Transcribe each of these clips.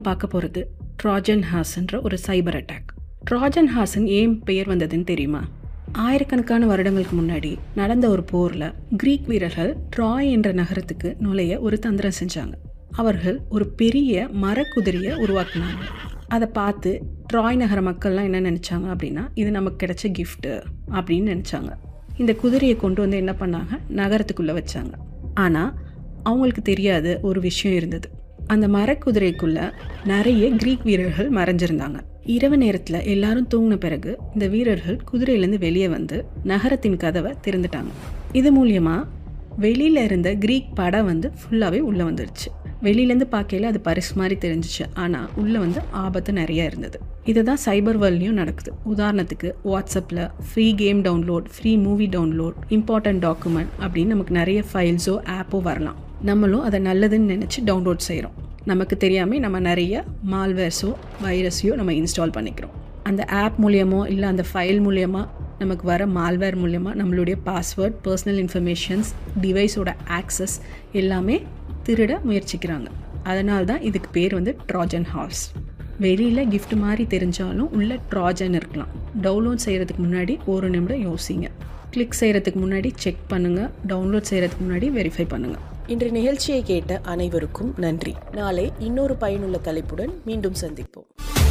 பார்க்க போகிறது ட்ராஜன் ஹாஸ்ன்ற ஒரு சைபர் அட்டாக் ட்ராஜன் ஹாசன் ஏன் பெயர் வந்ததுன்னு தெரியுமா ஆயிரக்கணக்கான வருடங்களுக்கு முன்னாடி நடந்த ஒரு போரில் கிரீக் வீரர்கள் ட்ராய் என்ற நகரத்துக்கு நுழைய ஒரு தந்திரம் செஞ்சாங்க அவர்கள் ஒரு பெரிய மரக்குதிரையை உருவாக்குனாங்க அதை பார்த்து ட்ராய் நகர மக்கள்லாம் என்ன நினச்சாங்க அப்படின்னா இது நமக்கு கிடைச்ச கிஃப்ட்டு அப்படின்னு நினச்சாங்க இந்த குதிரையை கொண்டு வந்து என்ன பண்ணாங்க நகரத்துக்குள்ளே வச்சாங்க ஆனால் அவங்களுக்கு தெரியாத ஒரு விஷயம் இருந்தது அந்த மரக்குதிரைக்குள்ள நிறைய கிரீக் வீரர்கள் மறைஞ்சிருந்தாங்க இரவு நேரத்தில் எல்லாரும் தூங்கின பிறகு இந்த வீரர்கள் குதிரையிலேருந்து வெளியே வந்து நகரத்தின் கதவை திறந்துட்டாங்க இது மூலியமா வெளியில இருந்த கிரீக் படம் வந்து ஃபுல்லாகவே உள்ளே வந்துடுச்சு வெளியிலேருந்து பார்க்கையில அது பரிசு மாதிரி தெரிஞ்சிச்சு ஆனால் உள்ளே வந்து ஆபத்து நிறைய இருந்தது இதுதான் சைபர் வேர்ல்ட்லையும் நடக்குது உதாரணத்துக்கு வாட்ஸ்அப்பில் free game download free movie download important document அப்படின்னு நமக்கு நிறைய ஃபைல்ஸோ ஆப்போ வரலாம் நம்மளும் அதை நல்லதுன்னு நினச்சி டவுன்லோட் செய்கிறோம் நமக்கு தெரியாமல் நம்ம நிறைய மால்வேர்ஸோ வைரஸையோ நம்ம இன்ஸ்டால் பண்ணிக்கிறோம் அந்த ஆப் மூலியமோ இல்லை அந்த ஃபைல் மூலியமாக நமக்கு வர மால்வேர் மூலியமாக நம்மளுடைய பாஸ்வேர்ட் பர்சனல் இன்ஃபர்மேஷன்ஸ் டிவைஸோட ஆக்சஸ் எல்லாமே திருட முயற்சிக்கிறாங்க அதனால தான் இதுக்கு பேர் வந்து ட்ராஜன் ஹார்ஸ் வெளியில் gift மாதிரி தெரிஞ்சாலும் உள்ள ட்ராஜன் இருக்கலாம் டவுன்லோட் செய்கிறதுக்கு முன்னாடி ஒரு நிமிடம் யோசிங்க கிளிக் செய்கிறதுக்கு முன்னாடி செக் பண்ணுங்கள் டவுன்லோட் செய்கிறதுக்கு முன்னாடி வெரிஃபை பண்ணுங்கள் இன்று நிகழ்ச்சியை கேட்ட அனைவருக்கும் நன்றி நாளை இன்னொரு பயனுள்ள தலைப்புடன் மீண்டும் சந்திப்போம்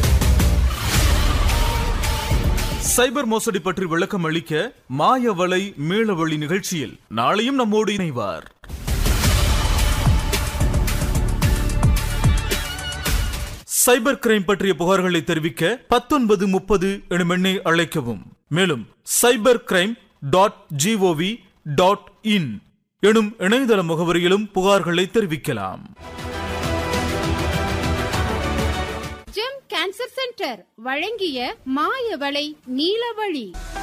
சைபர் மோசடி பற்றி விளக்கம் அளிக்க மாயவலை மீளவழி நிகழ்ச்சியில் நாளையும் நம்மோடு இணைவார் சைபர் கிரைம் பற்றிய புகார்களை தெரிவிக்க பத்தொன்பது முப்பது எனும் எண்ணை அழைக்கவும் மேலும் cyber crime dot GOV dot in எனும் இணையதள முகவரியிலும் புகார்களை தெரிவிக்கலாம் ஜெம் கேன்சர் சென்டர் வழங்கிய மாயவளை நீலவழி